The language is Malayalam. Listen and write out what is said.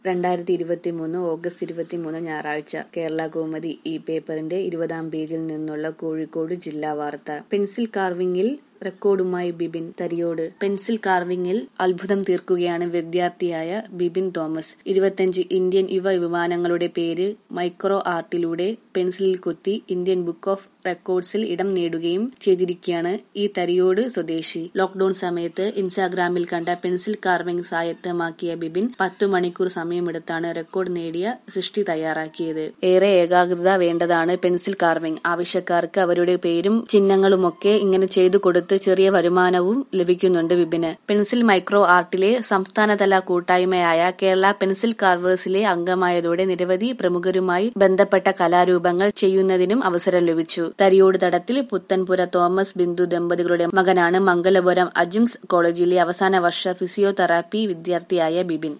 രണ്ടായിരത്തി ഇരുപത്തിമൂന്ന് ഓഗസ്റ്റ് ഇരുപത്തിമൂന്ന് ഞായറാഴ്ച കേരള കൗമുദി ഈ പേപ്പറിന്റെ ഇരുപതാം പേജിൽ നിന്നുള്ള കോഴിക്കോട് ജില്ലാ വാർത്ത പെൻസിൽ കാർവിംഗിൽ റെക്കോർഡുമായി ബിബിൻ തരിയോട് പെൻസിൽ കാർവിംഗിൽ അത്ഭുതം തീർക്കുകയാണ് വിദ്യാർത്ഥിയായ ബിബിൻ തോമസ് ഇരുപത്തിയഞ്ച് ഇന്ത്യൻ യുവ വിമാനങ്ങളുടെ പേര് മൈക്രോ ആർട്ടിലൂടെ പെൻസിലിൽ കുത്തി ഇന്ത്യൻ ബുക്ക് ഓഫ് റെക്കോർഡ്സിൽ ഇടം നേടുകയും ചെയ്തിരിക്കുകയാണ് ഈ തരിയോട് സ്വദേശി ലോക്ഡൌൺ സമയത്ത് ഇൻസ്റ്റാഗ്രാമിൽ കണ്ട പെൻസിൽ കാർവിംഗ് സായത്തമാക്കിയ ബിബിൻ പത്തു മണിക്കൂർ സമയമെടുത്താണ് റെക്കോർഡ് നേടിയ സൃഷ്ടി തയ്യാറാക്കിയത് ഏറെ ഏകാഗ്രത വേണ്ടതാണ് പെൻസിൽ കാർവിംഗ് ആവശ്യക്കാർക്ക് അവരുടെ പേരും ചിഹ്നങ്ങളുമൊക്കെ ഇങ്ങനെ ചെയ്തു കൊടുത്ത് ചെറിയ വരുമാനവും ലഭിക്കുന്നുണ്ട് വിപിന് പെൻസിൽ മൈക്രോ ആർട്ടിലെ സംസ്ഥാനതല കൂട്ടായ്മയായ കേരള പെൻസിൽ കാർവേഴ്സിലെ അംഗമായതോടെ നിരവധി പ്രമുഖരുമായി ബന്ധപ്പെട്ട കലാരൂപങ്ങൾ ചെയ്യുന്നതിനും അവസരം ലഭിച്ചു തരിയോട് തടത്തിൽ പുത്തൻപുര തോമസ് ബിന്ദു ദമ്പതികളുടെ മകനാണ് മംഗലപുരം അജിംസ് കോളേജിലെ അവസാന വർഷ ഫിസിയോതെറാപ്പി വിദ്യാർത്ഥിയായ ബിബിൻ